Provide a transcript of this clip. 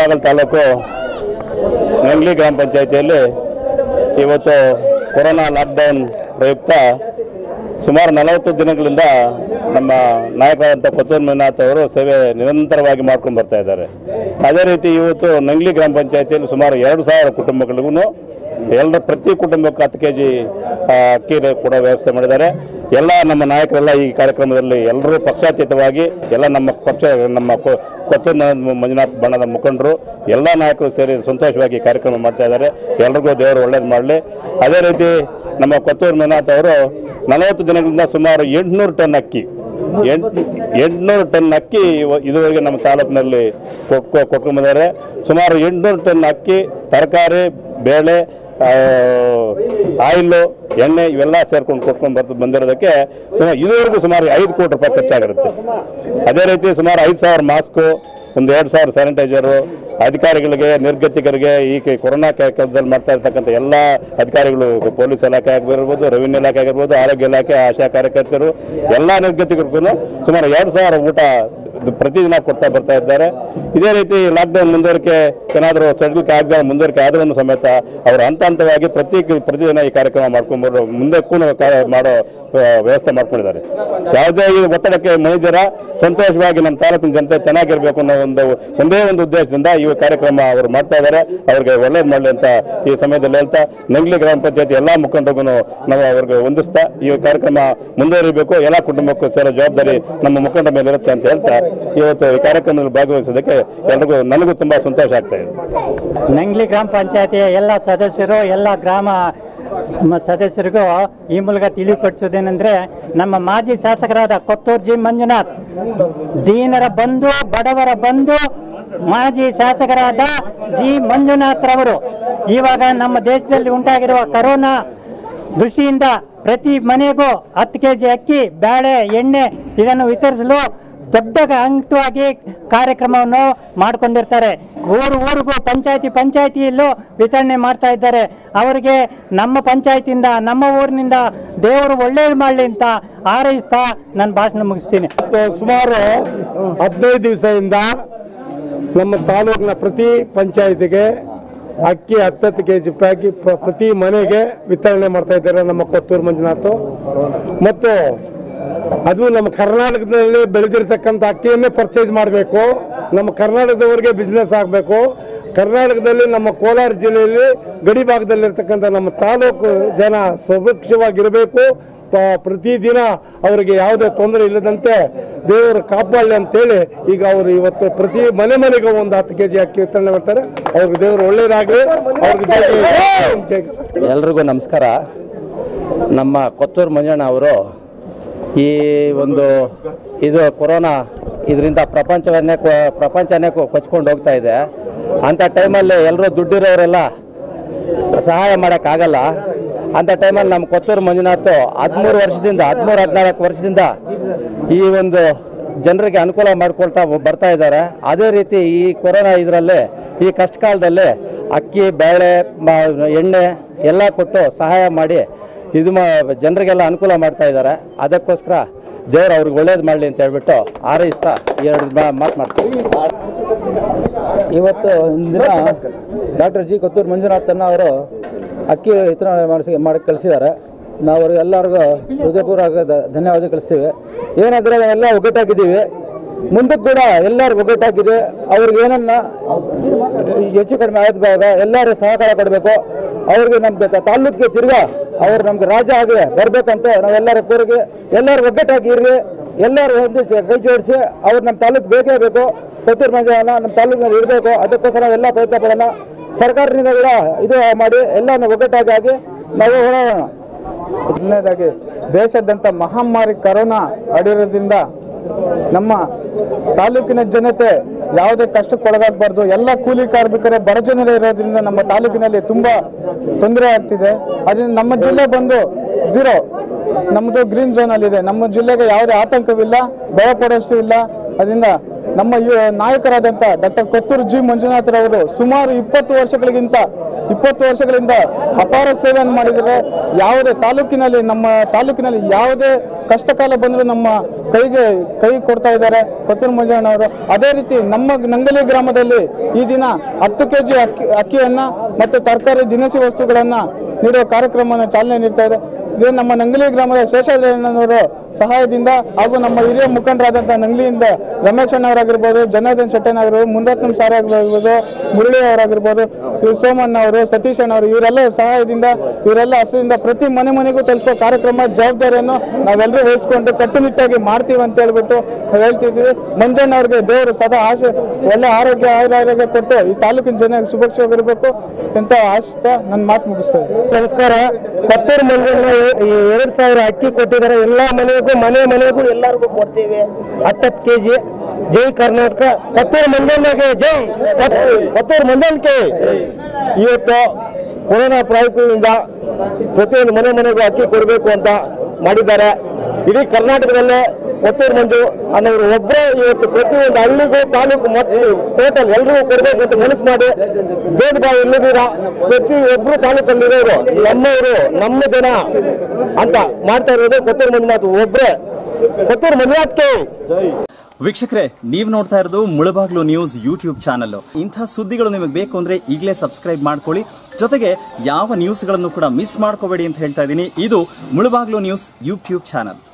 ಮುಳಬಾಗಲ್ ತಾಲೂಕು ನಂಗ್ಲಿ ಗ್ರಾಮ ಪಂಚಾಯಿತಿಯಲ್ಲಿ ಇವತ್ತು ಕೊರೋನಾ ಲಾಕ್ಡೌನ್ ಪ್ರಯುಕ್ತ ಸುಮಾರು ನಲವತ್ತು ದಿನಗಳಿಂದ ನಮ್ಮ ನಾಯಕರಾದಂಥ ಕೊತ್ತೂರು ಮಂಜುನಾಥ್ ಅವರು ಸೇವೆ ನಿರಂತರವಾಗಿ ಮಾಡ್ಕೊಂಡು ಬರ್ತಾ ಇದ್ದಾರೆ ಅದೇ ರೀತಿ ಇವತ್ತು ನಂಗ್ಲಿ ಗ್ರಾಮ ಪಂಚಾಯಿತಿಯಲ್ಲಿ ಸುಮಾರು ಎರಡು ಸಾವಿರ ಕುಟುಂಬಗಳಿಗೂ ಎಲ್ಲರ ಪ್ರತಿ ಕುಟುಂಬಕ್ಕೆ ಹತ್ತು ಕೆ ಜಿ ಅಕ್ಕಿ ಕೊಡೋ ವ್ಯವಸ್ಥೆ ಮಾಡಿದ್ದಾರೆ ಎಲ್ಲ ನಮ್ಮ ನಾಯಕರೆಲ್ಲ ಈ ಕಾರ್ಯಕ್ರಮದಲ್ಲಿ ಎಲ್ಲರೂ ಪಕ್ಷಾತೀತವಾಗಿ ಎಲ್ಲ ನಮ್ಮ ಪಕ್ಷ ನಮ್ಮ ಕೊ- ಕೊತ್ತೂರು ನ- ಮಂಜುನಾಥ್ ಬಣ್ಣದ ಮುಖಂಡರು ಎಲ್ಲ ನಾಯಕರು ಸೇರಿ ಸಂತೋಷವಾಗಿ ಈ ಕಾರ್ಯಕ್ರಮ ಮಾಡ್ತಾ ಇದ್ದಾರೆ ಎಲ್ರಿಗೂ ದೇವರು ಒಳ್ಳೇದು ಮಾಡಲಿ ಅದೇ ರೀತಿ ನಮ್ಮ ಕೊತ್ತೂರು ಮಂಜುನಾಥ್ ಅವರು ನಲವತ್ತು ದಿನಗಳಿಂದ ಸುಮಾರು ಎಂಟುನೂರು ಟನ್ ಅಕ್ಕಿ ಎಂಟು ಎಂಟುನೂರು ಟನ್ ಅಕ್ಕಿ ಇವ- ಇದುವರೆಗೆ ನಮ್ಮ ತಾಲೂಕಿನಲ್ಲಿ ಕೊಟ್ಕೊ ಕೊಟ್ಕೊಂಡ್ಬಂದಿದ್ದಾರೆ ಸುಮಾರು ಎಂಟುನೂರು ಟನ್ ಅಕ್ಕಿ ತರಕಾರಿ ಬೇಳೆ ಆ, ಆಯಿಲ್ಲು ಎಣ್ಣೆ ಇವೆಲ್ಲ ಸೇರ್ಕೊಂಡು ಕೊಟ್ಕೊಂಡು ಬರ್ತ ಬಂದಿರೋದಕ್ಕೆ ಸುಮಾರು ಇದುವರೆಗೂ ಸುಮಾರು ಐದು ಕೋಟಿ ರೂಪಾಯಿ ಖರ್ಚಾಗಿರುತ್ತೆ ಅದೇ ರೀತಿ ಸುಮಾರು ಐದು ಸಾವಿರ ಮಾಸ್ಕು ಒಂದು ಎರಡು ಸಾವಿರ ಸ್ಯಾನಿಟೈಸರು ಅಧಿಕಾರಿಗಳಿಗೆ ನಿರ್ಗತಿಕರಿಗೆ ಈ ಕೆ- ಕೊರೋನಾ ಕೆ- ಕೆಲಸದಲ್ಲಿ ಮಾಡ್ತಾ ಇರ್ತಕ್ಕಂಥ ಎಲ್ಲ ಅಧಿಕಾರಿಗಳು ಪೊಲೀಸ್ ಇಲಾಖೆ ಆಗಿರ್ಬೋದು ರೆವಿನ್ಯೂ ಇಲಾಖೆ ಆಗಿರ್ಬೋದು ಆರೋಗ್ಯ ಇಲಾಖೆ ಆಶಾ ಕಾರ್ಯಕರ್ತರು ಎಲ್ಲ ನಿರ್ಗತಿಕರಿಗೂ ಸುಮಾರು ಎರಡು ಸಾವಿರ ಊಟ ಇದು ಪ್ರತಿದಿನ ಕೊಡ್ತಾ ಬರ್ತಾ ಇದ್ದಾರೆ ಇದೇ ರೀತಿ ಲಾಕ್ಡೌನ್ ಮುಂದುವರಿಕೆ ಏನಾದರೂ ಸಡಿಲಿಕೆ ಆಗದ ಮುಂದುವರಿಕೆ ಆದ್ರೂ ಸಮೇತ ಅವರು ಹಂತ ಹಂತವಾಗಿ ಪ್ರತಿ ಪ್ರತಿದಿನ ಈ ಕಾರ್ಯಕ್ರಮ ಮಾಡ್ಕೊಂಡು ಮುಂದಕ್ಕೂ ಕಾ- ಮಾಡೋ ಆ, ವ್ಯವಸ್ಥೆ ಮಾಡ್ಕೊಂಡಿದ್ದಾರೆ ಯಾವುದೇ ಈ ಒತ್ತಡಕ್ಕೆ ಮಣಿದಿರ ಸಂತೋಷವಾಗಿ ನಮ್ಮ ತಾಲೂಕಿನ ಜನತೆ ಚೆನ್ನಾಗಿರ್ಬೇಕು ಅನ್ನೋ ಒಂದು ಒಂದೇ ಒಂದು ಉದ್ದೇಶದಿಂದ ಈ ಕಾರ್ಯಕ್ರಮ ಅವರು ಮಾಡ್ತಾ ಇದ್ದಾರೆ ಅವ್ರಿಗೆ ಒಳ್ಳೇದು ಮಾಡಲಿ ಅಂತ ಈ ಸಮಯದಲ್ಲಿ ಹೇಳ್ತಾ ನಂಗ್ಲಿ ಗ್ರಾಮ ಪಂಚಾಯತಿ ಎಲ್ಲ ಮುಖಂಡರಿಗೂ ನಾವು ಅವ್ರಿಗೆ ಹೊಂದಿಸ್ತಾ ಈ ಕಾರ್ಯಕ್ರಮ ಮುಂದುವರಿಬೇಕು ಎಲ್ಲ ಕುಟುಂಬಕ್ಕೂ ಸೇರೋ ಜವಾಬ್ದಾರಿ ನಮ್ಮ ಮುಖಂಡ ಮೇಲೆ ಇರುತ್ತೆ ಅಂತ ಹೇಳ್ತಾ ಇವತ್ತು ಈ ಕಾರ್ಯಕ್ರಮದಲ್ಲಿ ಭಾಗವಹಿಸೋದಕ್ಕೆ ಎಲ್ರಿಗೂ ನನಗೂ ತುಂಬಾ ಸಂತೋಷ ಆಗ್ತಾ ಇದೆ ನಂಗ್ಲಿ ಗ್ರಾಮ ಪಂಚಾಯತಿಯ ಎಲ್ಲ ಸದಸ್ಯರು ಎಲ್ಲ ಗ್ರಾಮ ಮ- ಸದಸ್ಯರಿಗೂ ಈ ಮೂಲಕ ತಿಳಿಪಡಿಸೋದೇನೆಂದರೆ ನಮ್ಮ ಮಾಜಿ ಶಾಸಕರಾದ ಕೊತ್ತೂರು ಜಿ ಮಂಜುನಾಥ್ ದೀನರ ಬಂಧು ಬಡವರ ಬಂಧು ಮಾಜಿ ಶಾಸಕರಾದ ಜಿ ಮಂಜುನಾಥ್ ರವರು ಇವಾಗ ನಮ್ಮ ದೇಶದಲ್ಲಿ ಉಂಟಾಗಿರುವ ಕರೋನಾ ದೃಷ್ಟಿಯಿಂದ ಪ್ರತಿ ಮನೆಗೂ ಹತ್ತು ಕೆ ಜಿ ಅಕ್ಕಿ ಬೇಳೆ ಎಣ್ಣೆ ಇದನ್ನು ವಿತರಿಸಲು ದೊಡ್ಡ ಅಂಗವಾಗಿ ಕಾರ್ಯಕ್ರಮವನ್ನು ಮಾಡಿಕೊಂಡಿರ್ತಾರೆ ಊರು ಊರಿಗೂ ಪಂಚಾಯತಿ ಪಂಚಾಯತಿಯಲ್ಲೂ ವಿತರಣೆ ಮಾಡ್ತಾ ಇದ್ದಾರೆ ಅವರಿಗೆ ನಮ್ಮ ಪಂಚಾಯತಿಯಿಂದ ನಮ್ಮ ಊರಿನಿಂದ ದೇವರು ಒಳ್ಳೇದು ಮಾಡಲಿ ಅಂತ ಹಾರೈಸ್ತಾ ನನ್ನ ಭಾಷಣ ಮುಗಿಸ್ತೀನಿ ಇವತ್ತು ಸುಮಾರು ಹದಿನೈದು ದಿವಸದಿಂದ ನಮ್ಮ ತಾಲೂಕಿನ ಪ್ರತಿ ಪಂಚಾಯತಿಗೆ ಅಕ್ಕಿ ಹತ್ತತ್ತು ಕೆ ಜಿ ಪ್ಯಾಕಿ ಪ್ರ- ಪ್ರತಿ ಮನೆಗೆ ವಿತರಣೆ ಮಾಡ್ತಾ ಇದ್ದಾರೆ ನಮ್ಮ ಕೊತ್ತೂರು ಮಂಜುನಾಥ್ ಮತ್ತು ಅದು ನಮ್ಮ ಕರ್ನಾಟಕದಲ್ಲಿ ಬೆಳೆದಿರ್ತಕ್ಕಂಥ ಅಕ್ಕಿಯನ್ನೇ ಪರ್ಚೇಸ್ ಮಾಡಬೇಕು ನಮ್ಮ ಕರ್ನಾಟಕದವರಿಗೆ ಬಿಸ್ನೆಸ್ ಆಗಬೇಕು ಕರ್ನಾಟಕದಲ್ಲಿ ನಮ್ಮ ಕೋಲಾರ ಜಿಲ್ಲೆಯಲ್ಲಿ ಗಡಿ ಭಾಗದಲ್ಲಿರ್ತಕ್ಕಂಥ ನಮ್ಮ ತಾಲೂಕು ಜನ ಸುಭಿಕ್ಷವಾಗಿರಬೇಕು ಪ- ಪ್ರತಿದಿನ ಅವರಿಗೆ ಯಾವುದೇ ತೊಂದರೆ ಇಲ್ಲದಂತೆ ದೇವರು ಕಾಪಾಡಲಿ ಅಂತೇಳಿ ಈಗ ಅವರು ಇವತ್ತು ಪ್ರತಿ ಮನೆ ಮನೆಗೆ ಒಂದು ಹತ್ತು ಕೆ ಜಿ ಅಕ್ಕಿ ವಿತರಣೆ ಮಾಡ್ತಾರೆ ಅವ್ರಿಗೆ ದೇವರು ಒಳ್ಳೇದಾಗಲಿ ಅವ್ರಿಗೆ ಜೈ- ಜೈ- ಎಲ್ರಿಗೂ ನಮಸ್ಕಾರ ನಮ್ಮ ಕೊತ್ತೂರು ಮಂಜಣ್ಣ ಅವರು ಈ ಒಂದು ಇದು ಕೊರೋನಾ ಇದರಿಂದ ಪ್ರಪಂಚವನ್ನೇ ಕೊ- ಪ್ರಪಂಚನೇ ಕೊ- ಕೊಚ್ಕೊಂಡು ಹೋಗ್ತಾ ಇದೆ ಅಂಥ ಟೈಮಲ್ಲಿ ಎಲ್ಲರೂ ದುಡ್ಡಿರೋರೆಲ್ಲ ಸಹಾಯ ಮಾಡೋಕ್ಕಾಗಲ್ಲ ಅಂಥ ಟೈಮಲ್ಲಿ ನಮ್ಮ ಕೊತ್ತೂರು ಮಂಜುನಾಥ್ ಹದಿಮೂರು ವರ್ಷದಿಂದ ಹದಿಮೂರು ಹದಿನಾಲ್ಕು ವರ್ಷದಿಂದ ಈ ಒಂದು ಜನರಿಗೆ ಅನುಕೂಲ ಮಾಡ್ಕೊಳ್ತಾ ಬರ್ತಾ ಇದ್ದಾರೆ ಅದೇ ರೀತಿ ಈ ಕೊರೋನಾ ಇದರಲ್ಲಿ ಈ ಕಷ್ಟ ಕಾಲದಲ್ಲಿ ಅಕ್ಕಿ ಬೇಳೆ ಮ- ಎಣ್ಣೆ ಎಲ್ಲ ಕೊಟ್ಟು ಸಹಾಯ ಮಾಡಿ ಇದು ಮಾ ಜನರಿಗೆಲ್ಲ ಅನುಕೂಲ ಮಾಡ್ತಾ ಇದ್ದಾರೆ ಅದಕ್ಕೋಸ್ಕರ ದೇವರು ಅವ್ರಿಗೆ ಒಳ್ಳೇದು ಮಾಡಲಿ ಅಂತ ಹೇಳ್ಬಿಟ್ಟು ಹಾರೈಸ್ತಾ ಎರಡು ಮಾತು ಮಾಡ್ತೀವಿ ಇವತ್ತು ದಿನ ಡಾಕ್ಟರ್ ಜಿ ಕೊತ್ತೂರು ಮಂಜುನಾಥನ್ನ ಅವರು ಅಕ್ಕಿ ವಿತರಣೆ ಮಾಡಿಸಿ ಮಾಡಿ ಕಳಿಸಿದ್ದಾರೆ ನಾವು ಅವ್ರಿಗೆ ಎಲ್ಲರಿಗೂ ಹೃದಯಪೂರ್ವಕ ಧ- ಧನ್ಯವಾದ ಕಳಿಸ್ತೀವಿ ಏನಾದ್ರೆ ಎಲ್ಲ ಒಗ್ಗಟ್ಟಾಗಿದ್ದೀವಿ ಮುಂದಕ್ಕೆ ಕೂಡ ಎಲ್ಲರೂ ಒಗ್ಗಟ್ಟಾಗಿದೆ ಅವ್ರಿಗೆ ಏನನ್ನ ಹೆಚ್ಚು ಕಡಿಮೆ ಆದಾಗ ಎಲ್ಲರೂ ಸಹಕಾರ ಕೊಡಬೇಕು ಅವ್ರಿಗೆ ನಮ್ಮ ತಾಲೂಕಿಗೆ ತಿರ್ಗಾ ಅವ್ರು ನಮ್ಗೆ ರಾಜ ಆಗಿ ಬರ್ಬೇಕಂತ ನಾವೆಲ್ಲರ ಕೂರಿಗೆ ಎಲ್ಲರೂ ಒಗ್ಗಟ್ಟಾಗಿ ಇರ್ರಿ ಎಲ್ಲರೂ ಒಂದು ಜ- ಕೈ ಜೋಡಿಸಿ ಅವ್ರು ನಮ್ಮ ತಾಲೂಕು ಬೇಕೇ ಬೇಕು ಕೊತ್ತೂರು ಮಂಜಾನ ನಮ್ಮ ತಾಲೂಕಿನಲ್ಲಿ ಇರಬೇಕು ಅದಕ್ಕೋಸ್ಕರ ನಾವೆಲ್ಲ ಪ್ರಯತ್ನ ಪಡೋಣ ಸರ್ಕಾರದಿಂದ ಕೂಡ ಇದು ಮಾಡಿ ಎಲ್ಲ ಒಗ್ಗಟ್ಟಾಗಿ ಆಗಿ ನಾವು ಹೋರಾಡೋಣ ಮೊದಲನೇದಾಗಿ ದೇಶಾದ್ಯಂತ ಮಹಾಮಾರಿ ಕರೋನಾ ಹರಡಿರೋದ್ರಿಂದ ನಮ್ಮ ತಾಲೂಕಿನ ಜನತೆ ಯಾವುದೇ ಕಷ್ಟಕ್ಕೆ ಒಳಗಾಗಬಾರ್ದು ಎಲ್ಲ ಕೂಲಿ ಕಾರ್ಮಿಕರೇ ಬಡ ಜನರೇ ಇರೋದ್ರಿಂದ ನಮ್ಮ ತಾಲೂಕಿನಲ್ಲಿ ತುಂಬಾ ತೊಂದರೆ ಆಗ್ತಿದೆ ಅದರಿಂದ ನಮ್ಮ ಜಿಲ್ಲೆ ಬಂದು ಝೀರೋ ನಮ್ಮದು ಗ್ರೀನ್ ಝೋನ್ ಅಲ್ಲಿ ಇದೆ ನಮ್ಮ ಜಿಲ್ಲೆಗೆ ಯಾವುದೇ ಆತಂಕವಿಲ್ಲ ಭಯ ಪಡೋಷ್ಟು ಇಲ್ಲ ಅದರಿಂದ ನಮ್ಮ ಯು- ನಾಯಕರಾದಂಥ ಡಾಕ್ಟರ್ ಕೊತ್ತೂರು ಜಿ ಮಂಜುನಾಥರವರು ಸುಮಾರು ಇಪ್ಪತ್ತು ವರ್ಷಗಳಿಗಿಂತ ಇಪ್ಪತ್ತು ವರ್ಷಗಳಿಂದ ಅಪಾರ ಸೇವೆಯನ್ನು ಮಾಡಿದರೆ ಯಾವುದೇ ತಾಲೂಕಿನಲ್ಲಿ ನಮ್ಮ ತಾಲೂಕಿನಲ್ಲಿ ಯಾವುದೇ ಕಷ್ಟ ಕಾಲ ಬಂದರೂ ನಮ್ಮ ಕೈಗೆ ಕೈ ಕೊಡ್ತಾ ಇದ್ದಾರೆ ಕೊತ್ತೂರು ಮಂಜಣ್ಣವರು ಅದೇ ರೀತಿ ನಮ್ಮ ನಂಗಲಿ ಗ್ರಾಮದಲ್ಲಿ ಈ ದಿನ ಹತ್ತು ಕೆ ಜಿ ಅಕ್ಕಿ ಅಕ್ಕಿಯನ್ನು ಮತ್ತು ತರಕಾರಿ ದಿನಸಿ ವಸ್ತುಗಳನ್ನು ನೀಡುವ ಕಾರ್ಯಕ್ರಮವನ್ನು ಚಾಲನೆ ನೀಡ್ತಾ ಇದೆ ಇದು ನಮ್ಮ ನಂಗಲಿ ಗ್ರಾಮದ ಶೇಷಾದ್ರಣ್ಣನವರ ಸಹಾಯದಿಂದ ಹಾಗೂ ನಮ್ಮ ಹಿರಿಯ ಮುಖಂಡರಾದಂಥ ನಂಗ್ಲಿಯಿಂದ ರಮೇಶ್ ಅಣ್ಣವರಾಗಿರ್ಬೋದು ಜನಾರ್ದನ್ ಶೆಟ್ಟಣ್ಣವರು ಮುನ್ರತ್ನಂ ಸಾರ್ ಆಗಿರ್ಬೋದು ಮುರಳಿ ಅವರಾಗಿರ್ಬೋದು ಇವರು ಸೋಮಣ್ಣ ಅವರು ಸತೀಶ್ ಅಣ್ಣವರು ಇವರೆಲ್ಲ ಸಹಾಯದಿಂದ ಇವರೆಲ್ಲ ಹಸುವಿಂದ ಪ್ರತಿ ಮನೆ ಮನೆಗೂ ತಲುಪೋ ಕಾರ್ಯಕ್ರಮ ಜವಾಬ್ದಾರಿಯನ್ನು ನಾವೆಲ್ಲರೂ ವಹಿಸ್ಕೊಂಡು ಕಟ್ಟುನಿಟ್ಟಾಗಿ ಮಾಡ್ತೀವಿ ಅಂತ ಹೇಳ್ಬಿಟ್ಟು ನಾವು ಹೇಳ್ತಿದ್ದೀವಿ ಮಂಜಣ್ಣ ಅವ್ರಿಗೆ ದೇವರು ಸದಾ ಆಶೆ ಒಳ್ಳೆ ಆರೋಗ್ಯ ಆಯುರಾರೋಗ್ಯ ಕೊಟ್ಟು ಈ ತಾಲೂಕಿನ ಜನ ಸುಭಿಕ್ಷವಾಗಿರಬೇಕು ಅಂತ ಆಶಿಸ್ತಾ ನನ್ನ ಮಾತು ಮುಗಿಸ್ತೇನೆ ನಮಸ್ಕಾರ ಕೊತ್ತೂರು ಮಂಜಣ್ಣ ಎರಡು ಸಾವಿರ ಅಕ್ಕಿ ಕೊಟ್ಟಿದ್ದಾರೆ ಎಲ್ಲ ಮನೆಗೂ ಮನೆ ಮನೆಗೂ ಎಲ್ಲರಿಗೂ ಕೊಡ್ತೀವಿ ಹತ್ತತ್ತು ಕೆ ಜಿ ಜೈ ಕರ್ನಾಟಕ ಕೊತ್ತೂರು ಮಂಜಣ್ಣಗೆ ಜೈ ಕೊತ್ತೂರು ಮಂಜಣ್ಣಕ್ಕೆ ಇವತ್ತು ಕೊರೋನಾ ಪ್ರಯತ್ನದಿಂದ ಪ್ರತಿಯೊಂದು ಮನೆ ಮನೆಗೂ ಅಕ್ಕಿ ಕೊಡಬೇಕು ಅಂತ ಮಾಡಿದ್ದಾರೆ ಇಡೀ ಕರ್ನಾಟಕದಲ್ಲೇ ಕೊತ್ತೂರು ಮಂಜು ಅನ್ನೋರು ಒಬ್ಬರೇ ಇವತ್ತು ಪ್ರತಿಯೊಂದು ಹಳ್ಳಿಗೂ ತಾಲೂಕು ಮತ್ತು ಟೋಟಲ್ ಎಲ್ರಿಗೂ ಕೊಡಬೇಕು ಅಂತ ಮನಸ್ಸು ಮಾಡಿ ಭೇದ ಭಾವ ಇಲ್ಲದಿರ ಪ್ರತಿ ಒಬ್ರು ತಾಲೂಕಲ್ಲಿರೋರು ನಮ್ಮವರು ನಮ್ಮ ಜನ ಅಂತ ಮಾಡ್ತಾ ಇರೋದು ಕೊತ್ತೂರು ಮಂಜುನಾಥ್ ಒಬ್ರೇ ಕೊತ್ತೂರು ಮಂಜುನಾಥ್ಗೆ ವೀಕ್ಷಕರೇ ನೀವು ನೋಡ್ತಾ ಇರೋದು ಮುಳಬಾಗ್ಲು ನ್ಯೂಸ್ ಯೂಟ್ಯೂಬ್ ಚಾನಲ್ ಇಂಥ ಸುದ್ದಿಗಳು ನಿಮಗೆ ಬೇಕು ಅಂದ್ರೆ ಈಗಲೇ ಸಬ್ಸ್ಕ್ರೈಬ್ ಮಾಡ್ಕೊಳ್ಳಿ ಜೊತೆಗೆ ಯಾವ ನ್ಯೂಸ್ಗಳನ್ನು ಕೂಡ ಮಿಸ್ ಮಾಡ್ಕೋಬೇಡಿ ಅಂತ ಹೇಳ್ತಾ ಇದ್ದೀನಿ ಇದು ಮುಳಬಾಗ್ಲು ನ್ಯೂಸ್ ಯೂಟ್ಯೂಬ್ ಚಾನಲ್